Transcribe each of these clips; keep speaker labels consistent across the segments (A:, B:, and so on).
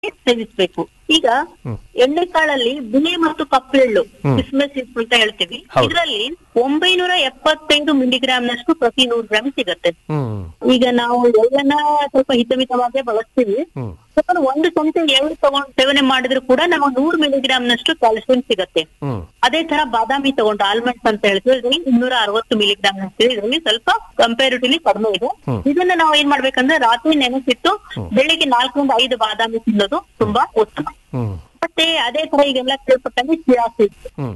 A: ಸೇವಿಸ್ಬೇಕು ಈಗ ಎಣ್ಣೆ ಕಾಳಲ್ಲಿ ಬಿಳಿ ಮತ್ತು ಕಪ್ಪು ಎಳ್ಳು ಕಿಸ್ಮಿಸ್ ಅಂತ ಹೇಳ್ತೀವಿ
B: ಹೌದು.
A: ಇದರಲ್ಲಿ ಒಂಬೈನೂರ ಎಪ್ಪತ್ತೈದು ಮಿಲಿಗ್ರಾಮ್ ನಷ್ಟು ಪ್ರತಿ ನೂರು ಗ್ರಾಮ್ ಸಿಗತ್ತೆ
B: ಹ್ಮ್
A: ಈಗ ನಾವು ಎಳ್ಳನ್ನ ಸ್ವಲ್ಪ ಹಿತಮಿತವಾಗಿ ಬಳಸ್ತೀವಿ
B: ಹ್ಮ್
A: ಸ್ವಲ್ಪ ಒಂದು ಚಮಚ ಎಳ್ಳು ತಗೊಂಡು ಸೇವನೆ ಮಾಡಿದ್ರು ಕೂಡ ನಮಗೆ ನೂರು ಮಿಲಿಗ್ರಾಮ್ ನಷ್ಟು ಕ್ಯಾಲ್ಸಿಯಂ ಸಿಗತ್ತೆ
B: ಹ್ಮ್
A: ಅದೇ ತರ ಬಾದಾಮಿ ತಗೊಂಡು ಆಲ್ಮಂಡ್ಸ್ ಅಂತ ಹೇಳ್ತೀವಿ ಇದರಲ್ಲಿ ಇನ್ನೂರ ಅರವತ್ತು ಮಿಲಿಗ್ರಾಮ್ ನಷ್ಟು ಇದರಲ್ಲಿ ಸ್ವಲ್ಪ ಕಂಪೇರಿಟಿವ್ಲಿ ಕಡಿಮೆ ಇದೆ ಇದನ್ನ ನಾವು ಏನ್ ಮಾಡ್ಬೇಕಂದ್ರೆ ರಾತ್ರಿ ನೆನೆಸಿಟ್ಟು ಬೆಳಿಗ್ಗೆ ನಾಲ್ಕರಿಂದ ಐದು ಬಾದಾಮಿ ತಿನ್ನೋದು ತುಂಬಾ ಉತ್ತಮ
B: ಹ್ಮ್
A: ಮತ್ತೆ ಅದೇ ತರ ಈಗೆಲ್ಲ ಕೇಳ್ಪಟ್ಟಂಗೆ ಚಿಯಾ ಸೀಡ್ಸ್
B: ಹ್ಮ್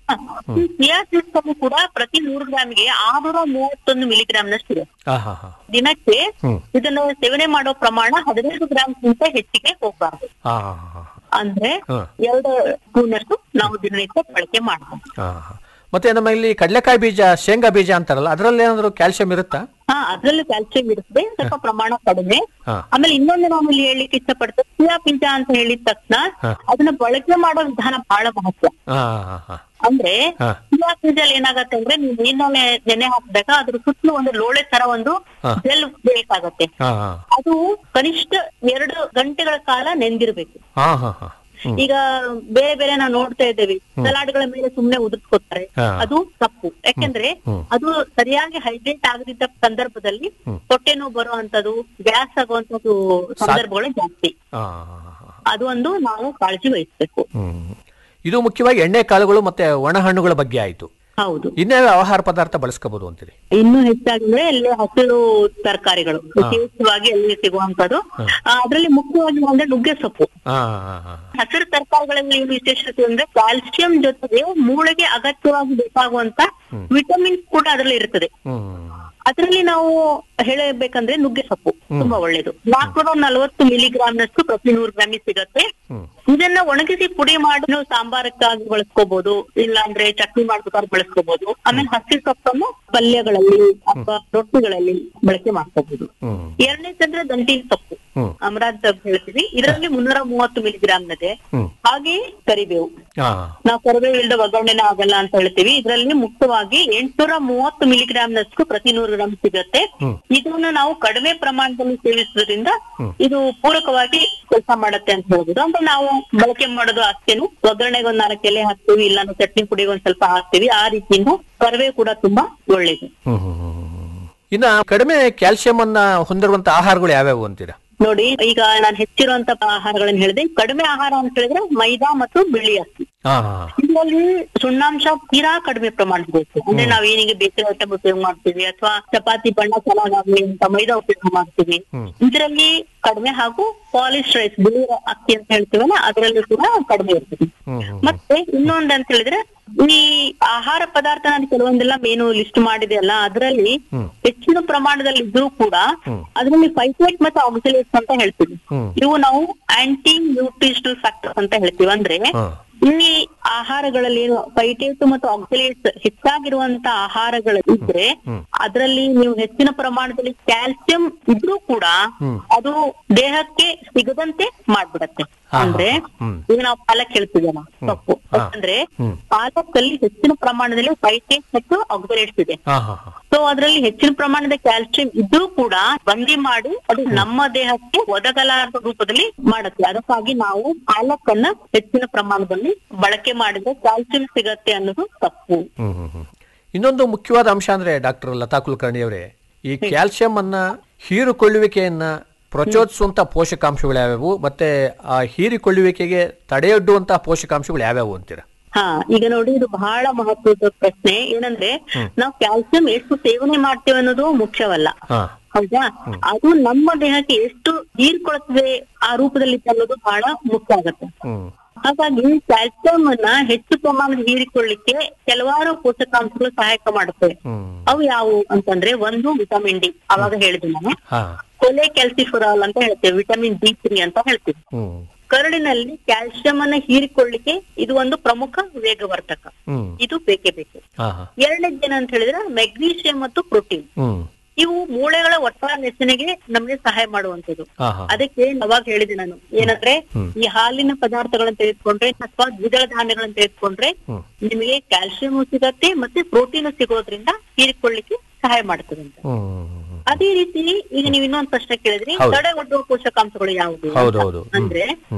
A: ಈ ಚಿಯಾ ಸೀಡ್ಸ್ ಅನ್ನು ಕೂಡ ಪ್ರತಿ ನೂರು ಗ್ರಾಮ್ಗೆ ಆರ್ನೂರ ಮೂವತ್ತೊಂದು ಮಿಲಿಗ್ರಾಮ್ ನಷ್ಟು ಇದೆ
B: ಹಾ ಹಾ ಹಾ
A: ದಿನಕ್ಕೆ
B: ಹ್ಮ್.
A: ಇದನ್ನು ಸೇವನೆ ಮಾಡೋ ಪ್ರಮಾಣ ಹದಿನೈದು ಗ್ರಾಮ್ಗಿಂತ ಹೆಚ್ಚಿಗೆ ಹೋಗಬಾರ್ದು
B: ಹಾ ಹಾ ಹಾ
A: ಅಂದ್ರೆ
B: ಹ್ಮ್.
A: ಎರಡು ಸ್ಪೂನ್ ಅಷ್ಟು ನಾವು ದಿನನಿತ್ಯ ಬಳಕೆ ಮಾಡಬಹುದು
B: ಹಾ ಹಾ ಮತ್ತೆ ನಮ್ಮ ಇಲ್ಲಿ ಕಡಲೆಕಾಯಿ ಬೀಜ ಶೇಂಗಾ ಬೀಜ ಅಂತಾರಲ್ಲ ಅದರಲ್ಲಿ ಏನಾದ್ರು ಕ್ಯಾಲ್ಸಿಯಂ ಇರುತ್ತಾ
A: ಹಾ ಅದ್ರಲ್ಲೂ ಕ್ಯಾಲ್ಸಿಯಂ ಇರುತ್ತೆ ಸ್ವಲ್ಪ ಪ್ರಮಾಣ ಕಡಿಮೆ
B: ಹಾ.
A: ಆಮೇಲೆ ಇನ್ನೊಂದು ನಾವು ಇಲ್ಲಿ ಹೇಳಿಕ್ಕೆ ಇಷ್ಟಪಡ್ತೇವೆ ಚಿಯಾ ಬೀಜ ಅಂತ ಹೇಳಿದ ತಕ್ಷಣ
B: ಹಾ.
A: ಅದನ್ನ ಬಳಕೆ ಮಾಡೋ ವಿಧಾನ ಬಹಳ ಮಹತ್ವ
B: ಹಾ ಹಾ ಹಾ
A: ಅಂದ್ರೆ
B: ಹಾ.
A: ಚಿಯಾ ಬೀಜಲ್ಲಿ ಏನಾಗತ್ತೆ ಅಂದ್ರೆ ನೀವು ನೀರಿನಲ್ಲಿ ನೆನೆ ಹಾಕಿದಾಗ ಅದ್ರ ಸುತ್ತಲೂ ಒಂದು ಲೋಳೆ ತರ ಒಂದು
B: ಹಾ.
A: ಜೆಲ್ ಬೇಕಾಗತ್ತೆ
B: ಹಾ ಹಾ
A: ಅದು ಕನಿಷ್ಠ ಎರಡು ಗಂಟೆಗಳ ಕಾಲ ನೆಂದಿರ್ಬೇಕು
B: ಹಾ ಹಾ ಹಾ ಹ್ಮ್.
A: ಈಗ ಬೇರೆ ಬೇರೆ ನಾವು ನೋಡ್ತಾ ಇದ್ದೇವೆ ಸಲಾಡ್ಗಳ ಮೇಲೆ ಸುಮ್ನೆ ಉದುರ್ಸ್ಕೊತಾರೆ
B: ಹಾ.
A: ಅದು ತಪ್ಪು ಯಾಕೆಂದ್ರೆ
B: ಹ್ಮ್.
A: ಅದು ಸರಿಯಾಗಿ ಹೈಡ್ರೇಟ್ ಆಗದಿದ್ದ ಸಂದರ್ಭದಲ್ಲಿ ಹೊಟ್ಟೆ ನೋವು ಬರುವಂತದ್ದು ಗ್ಯಾಸ್ ಆಗುವಂತದ್ದು ಸಂದರ್ಭಗಳು ಜಾಸ್ತಿ
B: ಹಾ ಹಾ ಹಾ
A: ಅದು ಒಂದು ನಾವು ಕಾಳಜಿ ವಹಿಸ್ಬೇಕು
B: ಹ್ಮ್ ಇದು ಮುಖ್ಯವಾಗಿ ಎಣ್ಣೆ ಕಾಳುಗಳು ಮತ್ತೆ ಒಣ ಹಣ್ಣುಗಳ ಬಗ್ಗೆ ಆಯ್ತು
A: ಹೌದು
B: ಇನ್ಯಾವ ಆಹಾರ ಪದಾರ್ಥ ಬಳಸ್ಕೋಬಹುದು ಅಂತೀರಿ
A: ಇನ್ನು ಹೆಚ್ಚಾಗಿ ಅಂದ್ರೆ ಎಲ್ಲ ಹಸಿರು ತರಕಾರಿಗಳು ವಿಶೇಷವಾಗಿ ಎಲ್ಲಿ ಸಿಗುವಂತದ್ದು ಅದರಲ್ಲಿ ಮುಖ್ಯವಾಗಿ ಅಂದ್ರೆ ನುಗ್ಗೆ ಸೊಪ್ಪು
B: ಹಾ ಹಾ ಹಾ
A: ಹಸಿರು ತರಕಾರಿಗಳಲ್ಲಿ ಏನು ವಿಶೇಷತೆ ಅಂದ್ರೆ ಕ್ಯಾಲ್ಸಿಯಂ ಜೊತೆಗೆ ಮೂಳೆಗೆ ಅಗತ್ಯವಾಗಿ ಬೇಕಾಗುವಂತ ವಿಟಮಿನ್ಸ್ ಕೂಡ ಅದರಲ್ಲಿ ಇರ್ತದೆ
B: ಹ್ಮ್
A: ಅದರಲ್ಲಿ ನಾವು ಹೇಳಬೇಕಂದ್ರೆ ನುಗ್ಗೆ ಸೊಪ್ಪು ತುಂಬಾ ಒಳ್ಳೇದು ನಾಲ್ಕುನೂರ ನಲವತ್ತು ಮಿಲಿಗ್ರಾಮ್ ನಷ್ಟು ಪ್ರತಿ ನೂರು ಗ್ರಾಮಿ ಸಿಗತ್ತೆ
B: ಹ್ಮ್
A: ಇದನ್ನ ಒಣಗಿಸಿ ಪುಡಿ ಮಾಡಿ ನಾವು ಸಾಂಬಾರಕ್ಕಾಗಿ ಬಳಸ್ಕೋಬಹುದು ಇಲ್ಲಾಂದ್ರೆ ಚಟ್ನಿ ಮಾಡ್ಬೇಕಾದ್ರೆ ಬಳಸ್ಕೋಬಹುದು ಆಮೇಲೆ ಹಸಿ ಸೊಪ್ಪನ್ನು ಪಲ್ಯಗಳಲ್ಲಿ ಅಥವಾ ರೊಟ್ಟಿಗಳಲ್ಲಿ ಬಳಕೆ ಮಾಡ್ಕೋಬಹುದು
B: ಹ್ಮ್
A: ಎರಡನೇ ಅಂದ್ರೆ ದಂಟಿನ ಸೊಪ್ಪು
B: ಹ್ಮ್
A: ಅಮರಾಂತ್ ಅಂತ ಹೇಳ್ತೀವಿ ಇದರಲ್ಲಿ ಮುನ್ನೂರ ಮೂವತ್ತು ಮಿಲಿಗ್ರಾಮ್ ಇದೆ
B: ಹ್ಮ್
A: ಹಾಗೆ ಕರಿಬೇವು
B: ಹಾ
A: ನಾವು ಕರಿಬೇವು ಇಲ್ಲದ ಒಗ್ಗರಣೆನೇ ಆಗಲ್ಲ ಅಂತ ಹೇಳ್ತೀವಿ ಇದರಲ್ಲಿ ಮುಖ್ಯವಾಗಿ ಎಂಟುನೂರ ಮೂವತ್ತು ಮಿಲಿಗ್ರಾಮ್ ನಷ್ಟು ಪ್ರತಿ ನೂರು ಗ್ರಾಮ್ ಸಿಗತ್ತೆ
B: ಹ್ಮ್.
A: ಇದನ್ನ ನಾವು ಕಡಿಮೆ ಪ್ರಮಾಣದಲ್ಲಿ ಸೇವಿಸುವುದರಿಂದ ಇದು ಪೂರಕವಾಗಿ ಕೆಲಸ ಮಾಡತ್ತೆ ಅಂತ ಹೇಳ್ಬೋದು ಅಂದ್ರೆ ನಾವು ಬಳಕೆ ಮಾಡೋದು ಅಷ್ಟೇನು ಒಗ್ಗರಣೆಗೆ ಒಂದ್ ನಾಲ್ಕು ಎಲೆ ಹಾಕ್ತೀವಿ ಇಲ್ಲಾಂದ್ರೆ ಚಟ್ನಿ ಪುಡಿಗೆ ಒಂದ್ ಸ್ವಲ್ಪ ಹಾಕ್ತೀವಿ ಆ ರೀತಿಯಿಂದ ಕರಿಬೇವು ಕೂಡ ತುಂಬಾ ಒಳ್ಳೇದು
B: ಹ್ಮ್ ಹ್ಮ್ ಹ್ಮ್ ಹ್ಮ್. ಇನ್ನ ಕಡಿಮೆ ಕ್ಯಾಲ್ಸಿಯಂ ಅನ್ನ ಹೊಂದಿರುವಂತ ಆಹಾರಗಳು ಯಾವ್ಯಾವು ಅಂತೀರಾ
A: ನೋಡಿ ಈಗ ನಾನು ಹೆಚ್ಚಿರುವಂತ ಆಹಾರಗಳನ್ನ ಹೇಳಿದೆ ಕಡಿಮೆ ಆಹಾರ ಅಂತ ಹೇಳಿದ್ರೆ ಮೈದಾ ಮತ್ತು ಬಿಳಿ ಅಕ್ಕಿ
B: ಹಾ ಹಾ
A: ಇದರಲ್ಲಿ ಸುಣ್ಣಾಂಶ ತೀರಾ ಕಡಿಮೆ ಪ್ರಮಾಣದ ಬೇಕು ಅಂದ್ರೆ ನಾವ್ ಏನಿಗೆ ಬೇಕರಿ ಐಟಮ್ ಉಪಯೋಗ ಮಾಡ್ತೀವಿ ಅಥವಾ ಚಪಾತಿ ಬಣ್ಣ ಚೆನ್ನಾಗಾಗ್ಲಿ ಅಂತ ಮೈದಾ ಉಪಯೋಗ ಮಾಡ್ತೀವಿ
B: ಹ್ಮ್.
A: ಇದರಲ್ಲಿ ಕಡಿಮೆ ಹಾಗೂ ಪಾಲಿಶ್ ರೈಸ್ ಬಿಳಿ ಅಕ್ಕಿ ಅಂತ ಹೇಳ್ತೀವಲ್ಲ ಅದರಲ್ಲಿ ಕೂಡ ಕಡಿಮೆ ಇರ್ತದೆ
B: ಹ್ಮ್ ಹ್ಮ್
A: ಮತ್ತೆ ಇನ್ನೊಂದ್ ಅಂತ ಹೇಳಿದ್ರೆ ಈ ಆಹಾರ ಪದಾರ್ಥ ನಾನು ಕೆಲವೊಂದೆಲ್ಲ ಮೇನು ಲಿಸ್ಟ್ ಮಾಡಿದೆ ಅಲ್ಲ ಅದರಲ್ಲಿ
B: ಹ್ಮ್.
A: ಹೆಚ್ಚಿನ ಪ್ರಮಾಣದಲ್ಲಿ ಇದ್ರೂ ಕೂಡ
B: ಹ್ಮ್.
A: ಅದರಲ್ಲಿ ಫೈಟೇಟ್ ಮತ್ತೆ ಆಕ್ಸಿಲೇಟ್ಸ್ ಅಂತ ಹೇಳ್ತೀವಿ
B: ಹ್ಮ್.
A: ಇವು ನಾವು ಆಂಟಿ ನ್ಯೂಟ್ರಿಷನಲ್ ಫ್ಯಾಕ್ಟರ್ಸ್ ಅಂತ ಹೇಳ್ತೀವಿ ಅಂದ್ರೆ
B: ಹಾ
A: ಇಲ್ಲಿ ಆಹಾರಗಳಲ್ಲಿ ಏನು ಫೈಟೇಟ್ ಮತ್ತು ಆಕ್ಸಿಲೇಟ್ಸ್ ಹೆಚ್ಚಾಗಿರುವಂತ ಆಹಾರಗಳು ಇದ್ರೆ ಅದರಲ್ಲಿ ನೀವು ಹೆಚ್ಚಿನ ಪ್ರಮಾಣದಲ್ಲಿ ಕ್ಯಾಲ್ಸಿಯಂ ಇದ್ರೂ ಕೂಡ
B: ಹ್ಮ್.
A: ಅದು ದೇಹಕ್ಕೆ ಸಿಗದಂತೆ ಮಾಡ್ಬಿಡತ್ತೆ
B: ಹಾ, ಹಾ,
A: ಅಂದ್ರೆ
B: ಹ್ಮ್.
A: ಈಗ ನಾವು ಪಾಲಕ್ ಹೇಳ್ತೀವಲ್ಲ ಸೊಪ್ಪು
B: ಹಾ.
A: ಅಂದ್ರೆ
B: ಹ್ಮ್.
A: ಪಾಲಕಲ್ಲಿ ಹೆಚ್ಚಿನ ಪ್ರಮಾಣದಲ್ಲಿ ಫೈಟೇಟ್ ಮತ್ತು ಆಕ್ಸಿಲೇಟ್ಸ್ ಇದೆ
B: ಹಾ ಹಾ ಹಾ
A: ಸೊ ಅದರಲ್ಲಿ ಹೆಚ್ಚಿನ ಪ್ರಮಾಣದ ಕ್ಯಾಲ್ಸಿಯಂ ಇದ್ರೂ ಕೂಡ ಬಂದಿ ಮಾಡಿ ಅದು ನಮ್ಮ ದೇಹಕ್ಕೆ ಒದಗಲಾರದ ರೂಪದಲ್ಲಿ ಮಾಡುತ್ತೆ ಅದಕ್ಕಾಗಿ ನಾವು ಪಾಲಕನ್ನ ಹೆಚ್ಚಿನ ಪ್ರಮಾಣದಲ್ಲಿ ಬಳಕೆ ಮಾಡಿದ್ರೆ ಕ್ಯಾಲ್ಸಿಯಂ ಸಿಗತ್ತೆ ಅನ್ನೋದು ತಪ್ಪು
B: ಹ್ಮ್ ಹ್ಮ್ ಹ್ಮ್. ಇನ್ನೊಂದು ಮುಖ್ಯವಾದ ಅಂಶ ಅಂದ್ರೆ ಡಾಕ್ಟರ್ ಲತಾ ಕುಲಕರ್ಣಿ ಅವರೇ ಈ ಕ್ಯಾಲ್ಸಿಯಂ ಅನ್ನ ಹೀರಿಕೊಳ್ಳುವಿಕೆಯನ್ನ ಪ್ರಚೋದಿಸುವಂತ ಪೋಷಕಾಂಶಗಳು ಯಾವ್ಯಾವು ಮತ್ತೆ ಆ ಹೀರಿಕೊಳ್ಳುವಿಕೆಗೆ ತಡೆಯೊಡ್ಡುವಂತಹ ಪೋಷಕಾಂಶಗಳು ಯಾವ್ಯಾವು ಅಂತೀರಾ
A: ಹಾ ಈಗ ನೋಡಿ ಇದು ಬಹಳ ಮಹತ್ವದ ಪ್ರಶ್ನೆ ಏನಂದ್ರೆ ನಾವು ಕ್ಯಾಲ್ಸಿಯಂ ಎಷ್ಟು ಸೇವನೆ ಮಾಡ್ತೇವೆ ಅನ್ನೋದು ಮುಖ್ಯವಲ್ಲ
B: ಹಾ
A: ಹೌದಾ ಅದು ನಮ್ಮ ದೇಹಕ್ಕೆ ಎಷ್ಟು ಹೀರ್ಕೊಳ್ತದೆ ಆ ರೂಪದಲ್ಲಿ ಅನ್ನೋದು ಬಹಳ ಮುಖ್ಯ ಆಗತ್ತೆ
B: ಹ್ಮ್
A: ಹಾಗಾಗಿ ಕ್ಯಾಲ್ಸಿಯಂ ಅನ್ನ ಹೆಚ್ಚು ಪ್ರಮಾಣದ ಹೀರಿಕೊಳ್ಳಿಕ್ಕೆ ಕೆಲವಾರು ಪೋಷಕಾಂಶಗಳು ಸಹಾಯಕ ಮಾಡುತ್ತವೆ
B: ಹ್ಮ್
A: ಅವು ಯಾವುವು ಅಂತಂದ್ರೆ ಒಂದು ವಿಟಮಿನ್ ಡಿ ಅವಾಗ ಹೇಳಿದೆ ನಾನು
B: ಹಾ
A: ಕೊಲೆ ಕ್ಯಾಲ್ಸಿಫರಾಲ್ ಅಂತ ಹೇಳ್ತೇವೆ ವಿಟಮಿನ್ ಡಿ ತ್ರೀ ಅಂತ ಹೇಳ್ತೀವಿ
B: ಹ್ಮ್
A: ಕರಡಿನಲ್ಲಿ ಕ್ಯಾಲ್ಸಿಯಂ ಅನ್ನ ಹೀರಿಕೊಳ್ಳಿಕ್ಕೆ ಇದು ಒಂದು ಪ್ರಮುಖ ವೇಗವರ್ಧಕ
B: ಹ್ಮ್
A: ಇದು ಬೇಕೇ ಬೇಕು
B: ಹಾ ಹಾ
A: ಎರಡನೇದು ಏನಂತ ಹೇಳಿದ್ರೆ ಮೆಗ್ನೀಷಿಯಂ ಮತ್ತು ಪ್ರೋಟೀನ್
B: ಹ್ಮ್
A: ಇವು ಮೂಳೆಗಳ ಒಟ್ಟಾರೆ ರಚನೆಗೆ ನಮಗೆ ಸಹಾಯ ಮಾಡುವಂತದ್ದು
B: ಹಾ ಹಾ
A: ಅದಕ್ಕೆ ಅವಾಗ ಹೇಳಿದೆ ನಾನು ಏನಂದ್ರೆ ಈ ಹಾಲಿನ ಪದಾರ್ಥಗಳನ್ನ ತೆಗೆದುಕೊಂಡ್ರೆ ಅಥವಾ ದ್ವಿದಳ ಧಾನ್ಯಗಳನ್ನ ತೆಗೆದುಕೊಂಡ್ರೆ
B: ಹ್ಮ್.
A: ನಿಮಗೆ ಕ್ಯಾಲ್ಸಿಯಂ ಸಿಗತ್ತೆ ಮತ್ತೆ ಪ್ರೋಟೀನ್ ಸಿಗೋದ್ರಿಂದ ಹೀರಿಕೊಳ್ಳಿಕ್ಕೆ ಸಹಾಯ ಮಾಡ್ತದೆ ಅಂತ
B: ಹ್ಮ್
A: ಅದೇ ರೀತಿ ಈಗ ನೀವು ಇನ್ನೊಂದು ಪ್ರಶ್ನೆ ಕೇಳಿದ್ರಿ
B: ಹೌದು.
A: ತಡೆ ಒಡ್ಡುವ ಪೋಷಕಾಂಶಗಳು ಯಾವುದು
B: ಹೌದು, ಹೌದು. ಹ್ಮ್.
A: ಅಂದ್ರೆ